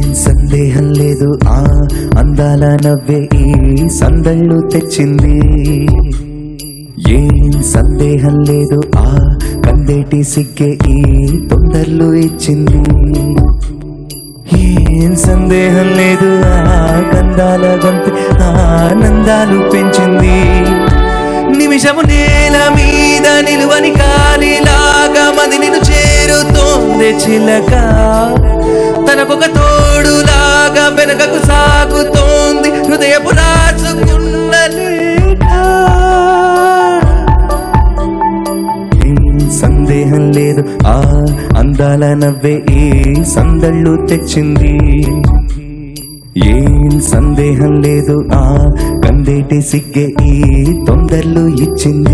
సందేహం లేదు ఆ అందాల నవ్వే ఈ సందళ్ళు తెచ్చింది ఏం సందేహం లేదు ఆ కందేటి సిగ్గే ఈ తొందరలు ఇచ్చింది ఏం సందేహం లేదు ఆ గంధాల గొంతు ఆనందాలు పెంచింది నిమిషము నేల మీద నిలువని కాలిలాగా మది నిన్ను చేరుతోంది చిలక తనకొక తోడులాగా వెనకకు సాగుతోంది హృదయపు రాసుకున్న లేఖ ఏం సందేహం లేదు ఆ అందాల నవ్వే ఈ సందళ్ళు తెచ్చింది ఏం సందేహం లేదు ఆ కందేటి సిగ్గే ఈ తొందరలు ఇచ్చింది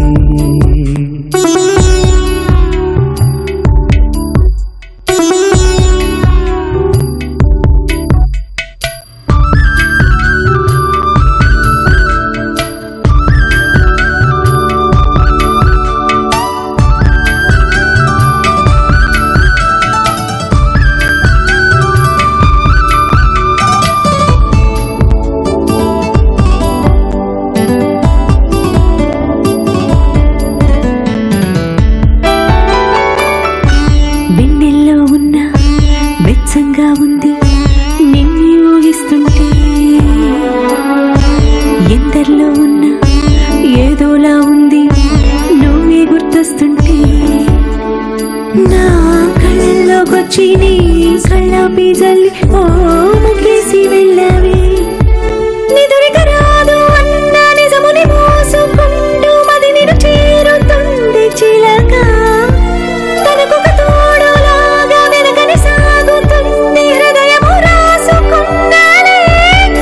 వెన్నెల్లో ఉన్న వెచ్చంగా ఉంది నిన్ను ఊహిస్తుంటే ఎందరిలో ఉన్న ఏదోలా ఉంది నువ్వే గుర్తొస్తుంటే నా కళ్ళల్లోకొచ్చి నీ కళ్ళ పీజల్లి ఓ ముగ్గేసి వెళ్ళవే నిదురిక రాదు అన్న నిజముని మోసుకుంటూ మది నిన్ను చేరుతుంది చిలక తనకొక తోడులాగా వెనకని సాగుతుంది హృదయము రాసుకున్న లేఖ.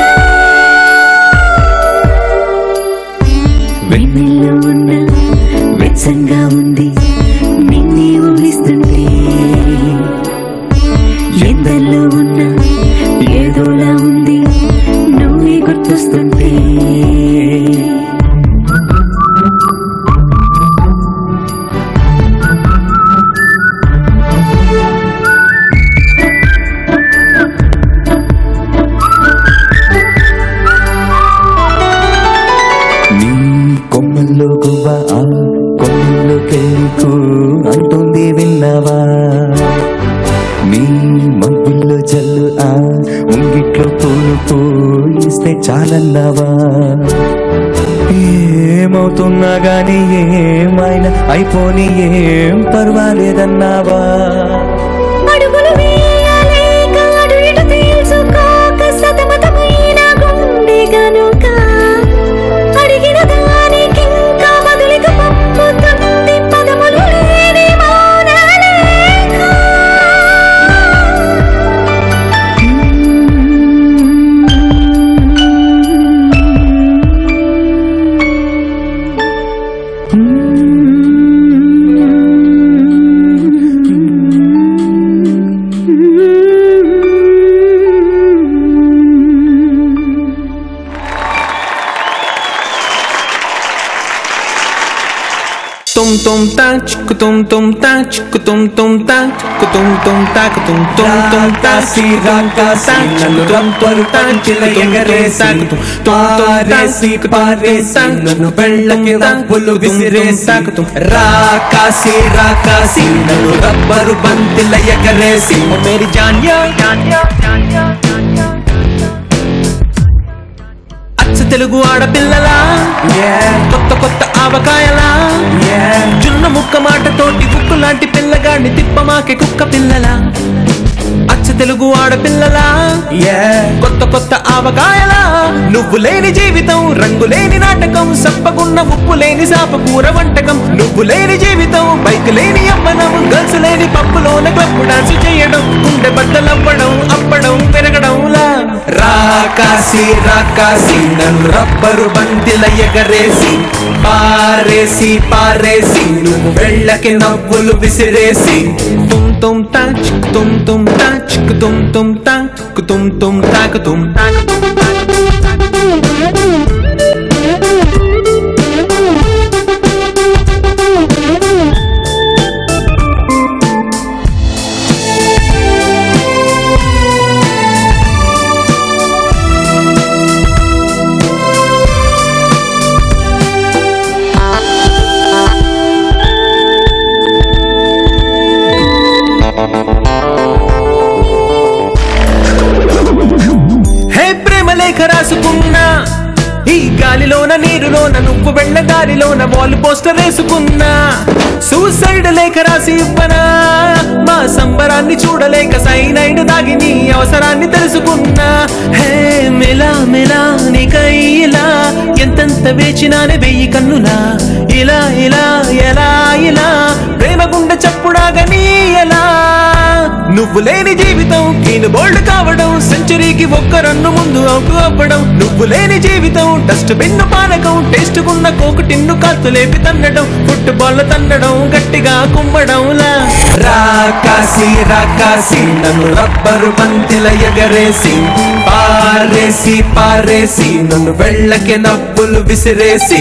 వెన్నెల్లో ఉన్న వెచ్చంగా ఉంది నిన్నే ఊహిస్తుంటే ఎందల్లో ఉన్న ఏదోలా ఉంది నువ్వే గుర్తొస్తుంటే నీ కొమ్మల్లో గువ్వ ఆ కొమ్మల్లో కెళ్ళికు అంటుంది విన్నావా నీ మబ్బుల్లో జల్లు ఆ ఉంగిట్లో పూలు పూయిస్తే చాలన్నావా ఏమవుతున్నా గాని ఏమైనా అయిపోని ఏం పర్వాలేదన్నావా అడుగులు వేయలేక అటు ఇటు తెలుసుకోక సతమతమైన గుండె గనుక అడిగిన దానికింకా బదులిక పంపుతుంది పదములు లేని మౌనలేఖ. Tum tum ta chick tum tum ta chick tum tum ta chick tum tum ta tum tum tum ta రాకాసి రాకాసి నన్ను రబ్బరు పంచిల ఎగరేసి పారేసి పారేసి నన్ను వెళ్ళకి రబ్బులు విసిరేసి రాకాసి రాకాసి నన్ను రబ్బరు బంతిల ఎగరేసి ओ मेरी जानिया అచ్చ తెలుగు ఆడపిల్లలా కొత్త కొత్త ఆవకాయలా జున్న ముక్క మాటతోటి ఉక్కు లాంటి పిల్లగాడిని తిప్పమాకే కుక్క పిల్లలా అచ్చ తెలుగు ఆడపిల్లలా కొత్త కొత్త ఆవకాయలా నువ్వు లేని జీవితం రంగు లేని నాటకం సప్పగున్న ఉప్పు లేని సాపకూర వంటకం నువ్వు లేని జీవితం బైక్ లేని అమ్మనం గర్ల్స్ లేని పప్పులోన క్లబ్ డాన్స్ చేయడం గుండె బద్దలవ్వడం అప్పడం పెరగడంలా రాకాసి రాకాసి నన్ను రబ్బరు బంతిల ఎగరేసి పారేసి పారేసి నువ్వు వెళ్ళకి నవ్వులు విసిరేసి tum tum ta chick tum tum ta chick tum tum ta chick tum tum ta tum ta లేఖ రాసుకున్నా ఈ గాలిలోన నీరులోన నువ్వు వెళ్ళ దారిలోన వాల్ పోస్టర్ వేసుకున్నా సూసైడ్ లేఖ రాసి ఇవ్వనా మా సంబరాన్ని చూడలేక సైనైడ్ దాగి నీ అవసరాన్ని తెలుసుకున్నా హే మెలా మెలా నీకై ఇలా ఎంతెంత వేచినానే వెయ్యి కన్నులా ఇలా ఇలా ఎలా ఇలా ప్రేమ గుండె చప్పుడాగని ఎలా నువ్వు లేని జీవితం కీను బోల్డ్ కావడం సెంచరీకి ఒక్క రన్ను ముందు అవుట్ అవ్వడం నువ్వు లేని జీవితం డస్ట్ బిన్ను పానకం టేస్ట్ కున్న కోకు టిన్ను కాత్తు లేపి తన్నడం ఫుట్బాల్ తన్నడం గట్టిగా కుమ్మడంలా రాకాసి రాకాసి నన్ను రబ్బరు బంతిల ఎగరేసి పారేసి పారేసి నన్ను వెళ్ళకే నవ్వులు విసిరేసి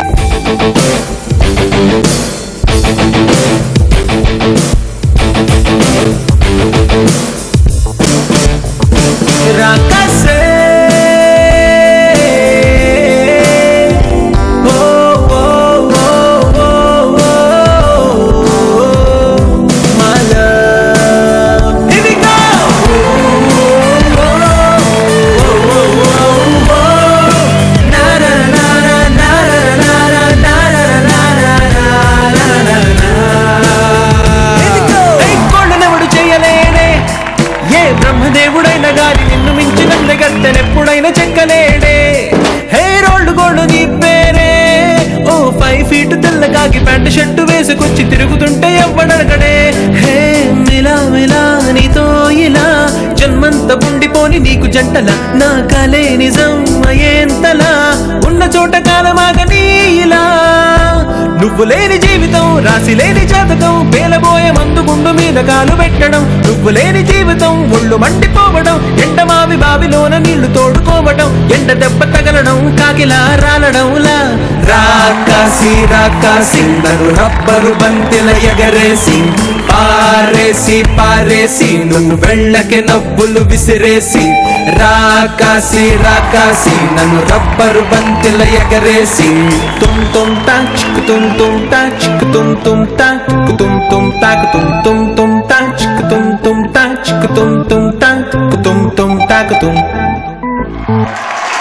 రాకాసే ఓ ఓ ఓ ఓ ఓ my love here we go na na na na na na na na కోళ్ళనెవడు చేయలేడే ఏ బ్రహ్మదేవుడైన గాలి నిన్ను మించిన గత్తెనెప్పుడైనా చెక్కలేడే హే రోల్డ్ గోల్డ్ నీ పేరే ఓ ఫైవ్ ఫీట్ తెల్లగాకి ప్యాంటు షర్టు వేసుకొచ్చి తిరుగుతుంటే ఎవ్వడడగడే హే మిలా మిలా నీతో ఇలా జన్మంత ఉండిపోని నీకు జంటల నా కలే నిజం అయ్యేంతలా ఉన్న చోట కాలమాగని ఇలా నువ్వు లేని జీవితం రాసి లేని జాతకం పేలబోయే మందు గుండు మీద కాలు పెట్టడం నువ్వు లేని జీవితం ఒళ్ళు మండిపోవడం ఎండమావి బావిలోన నీళ్లు తోడుకోవడం ఎండ దెబ్బ తగలడం కాకిలా రాలడంలా రాకాసి రాకాసి నన్ను రబ్బరు బంతిల ఎగరేసి పారేసి పారేసి నువ్వు వెళ్ళకి నవ్వులు విసిరేసి రాకాసి రాకాసి నన్ను రబ్బరు బంతిల ఎగరేసి తుమ్ తుమ్ టా చిక్కు తుమ్ తుమ్ టా చిక్కు తుమ్ తుమ్ టా చిక్కు తుమ్ తుమ్ టాకు తుమ్ తుమ్ తుమ్ టా చిక్కు తుమ్ తుమ్ టా చిక్కు తుమ్ తుమ్ టా చిక్కు తుమ్ తుమ్ టాకు తుమ్